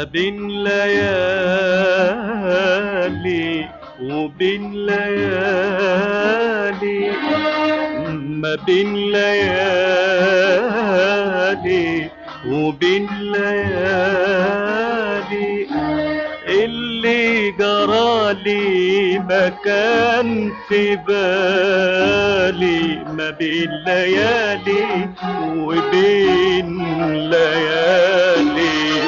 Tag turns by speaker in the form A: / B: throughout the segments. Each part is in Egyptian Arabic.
A: بين ليالي وبين ليالي ما بين ليالي وبين ليالي اللي جرالي ما كان في بالي ما بين ليالي وبين ليالي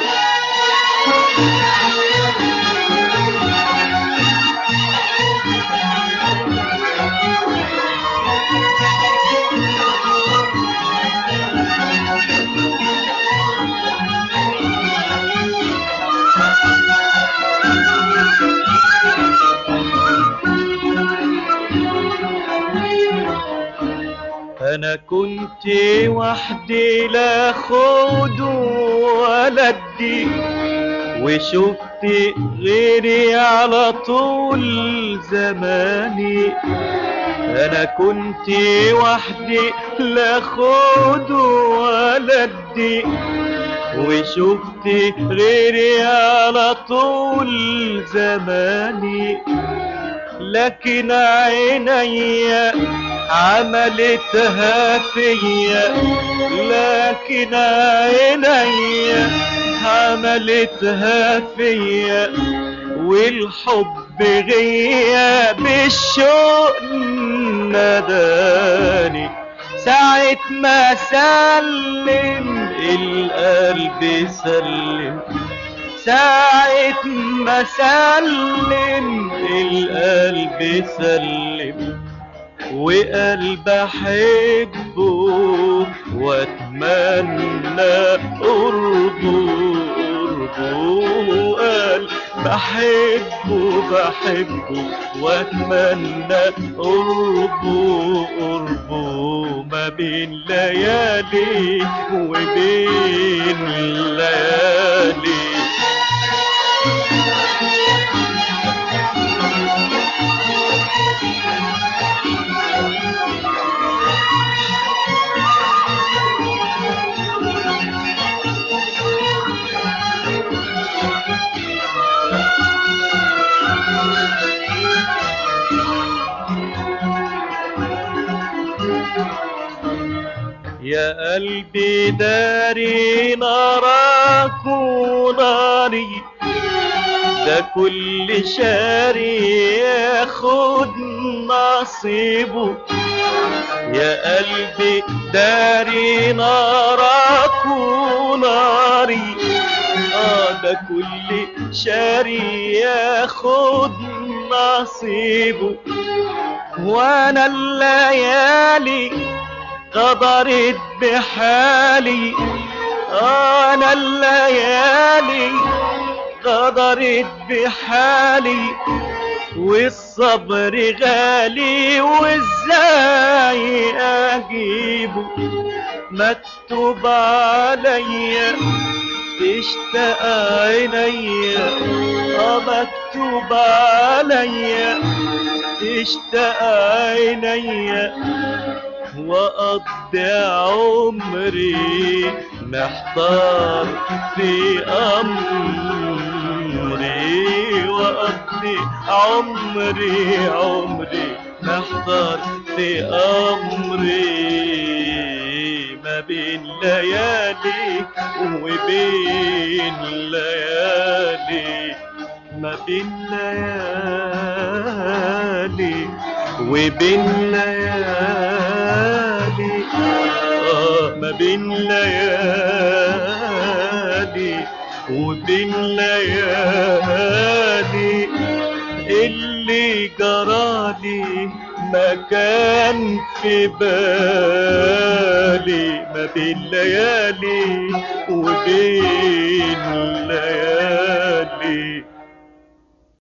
A: انا كنت وحدي لا خد ولا ادي وشفت غيري على طول زماني انا كنت وحدي لا خد ولا ادي وشفت غيري على طول زماني لكن عيني عملتها فيا لكن عيني عملتها فيا والحب غياب الشوق نداني ساعة ما سلم القلب سلم ساعة ما سلم القلب سلم وقلب احبه واتمنى قربه قربه قال بحبه بحبه واتمنى قربه قربه ما بين ليالي وبين ليالي يا قلبي داري نارك وناري ده كل شاري ياخد نصيبه يا قلبي داري نارك وناري اه ده كل شاري ياخد نصيبه وانا الليالي غدرت بحالي انا الليالي غدرت بحالي والصبر غالي وازاي اجيبه مكتوب عليا تشتاق عينيا اه مكتوب عليا تشتاق عينيا واقضي عمري محتار في امري واقضي عمري عمري محتار في امري ما بين ليالي وبين ليالي ما بين ليالي وبين ليالي آه ما بين ليالي وبين ليالي اللي جرالي ما كان في بالي ما بين ليالي وبين